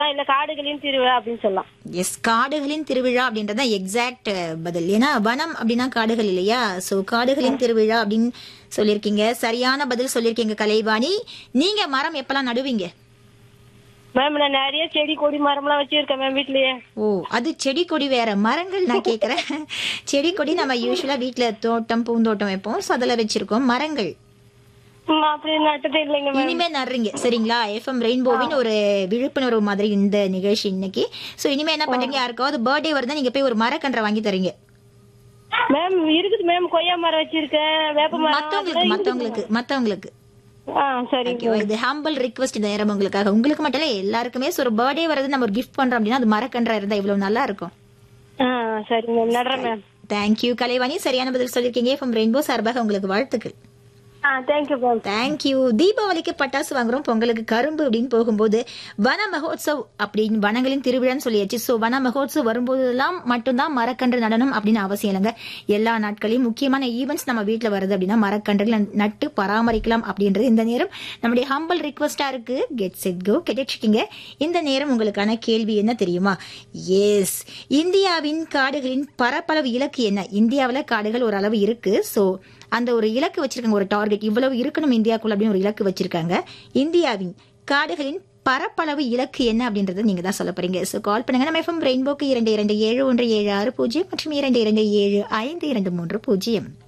இல்ல காடுகளின் திருவிழா அப்படின்னு சொல்லலாம் எஸ் காடுகளின் திருவிழா அப்படின்றத எக்ஸாக்ட் பதில் ஏன்னா வனம் அப்படின்னா காடுகள் இல்லையா சோ காடுகளின் திருவிழா அப்படின்னு சொல்லியிருக்கீங்க சரியான பதில் சொல்லியிருக்கீங்க கலைவாணி நீங்க மரம் எப்பெல்லாம் நடுவீங்க மேம் நான் நிறைய செடி கொடி மரம்லாம் வச்சிருக்கேன் மேம் வீட்லயே ஓ அது செடி கொடி வேற மரங்கள் நான் கேக்குறேன் செடி கொடி நம்ம யூஸ்வலா வீட்ல தோட்டம் பூந்தோட்டம் வைப்போம் சோ அதுல வச்சிருக்கோம் மரங்கள் ம், அப்படி நட்டது இல்லைங்க மேம் இனிமே நடுறீங்க சரிங்களா எஃப்எம் ரெயின்போவின் ஒரு விழிப்புணர்வு மாதிரி இந்த நிகழ்ச்சி இன்னைக்கு சோ இனிமே என்ன பண்றீங்க யாருக்காவது பர்த்டே வருதா நீங்க போய் ஒரு மரக்கன்றை வாங்கி தரீங்க மேம் இருக்குது மேம் கொய்யா மரம் வச்சிருக்கேன் வேப்ப மரம் மத்தவங்களுக்கு மத்தவங்களுக்கு மத்தவங்களுக்கு ஆ சரி ஓகேவா இது ஹம்பிள் ரிக்வஸ்ட் இந்த நேரம் உங்களுக்காக உங்களுக்கு மட்டும் இல்ல எல்லாருக்குமே so ஒரு பர்த்டே வருது நம்ம ஒரு கிஃப்ட் பண்றோம் அப்படின்னா அது மரக்கன்றா இருந்தா இவ்வளவு நல்லா இருக்கும் ஆ சரி மேம் நடுறேன் மேம் தேங்க்யூ கலைவாணி சரியான பதில் சொல்லியிருக்கீங்க ஃப்ரம் ரெயின்போ சார்பாக உங்களுக்கு வாழ்த்துக்கள் ஆ தேங்க்யூ மேம் தேங்க்யூ தீபாவளிக்கு பட்டாசு வாங்குறோம் பொங்கலுக்கு கரும்பு அப்படின்னு போகும்போது வன மகோத்சவ் அப்படின்னு வனங்களின் திருவிழான்னு சொல்லியாச்சு சோ வன மகோத்சவ் வரும்போதெல்லாம் மட்டும்தான் மரக்கன்று நடனம் அப்படின்னு அவசியம் இல்லைங்க எல்லா நாட்களையும் முக்கியமான ஈவெண்ட்ஸ் நம்ம வீட்ல வருது அப்படின்னா மரக்கன்றுகளை நட்டு பராமரிக்கலாம் அப்படின்றது இந்த நேரம் நம்முடைய ஹம்பிள் ரிக்வஸ்டா இருக்கு கெட் செட் கோ கேட்டுருக்கீங்க இந்த நேரம் உங்களுக்கான கேள்வி என்ன தெரியுமா எஸ் இந்தியாவின் காடுகளின் பரப்பளவு இலக்கு என்ன இந்தியாவுல காடுகள் ஒரு அளவு இருக்கு சோ அந்த ஒரு இலக்கு வச்சிருக்காங்க ஒரு டார்கெட் இவ்வளவு இருக்கணும் இந்தியாக்குள்ள அப்படின்னு ஒரு இலக்கு வச்சிருக்காங்க இந்தியாவின் காடுகளின் பரப்பளவு இலக்கு என்ன அப்படின்றத நீங்க தான் சொல்ல போறீங்க சோ கால் பண்ணுங்க நம்ம எஃப்எம் ரெயின்போக்கு இரண்டு இரண்டு ஏழு ஒன்று ஏழு ஆறு பூஜ்ஜியம் மற்றும் இரண்டு இரண்டு ஏழு ஐந்து இரண்டு மூன்று பூஜ்ஜியம்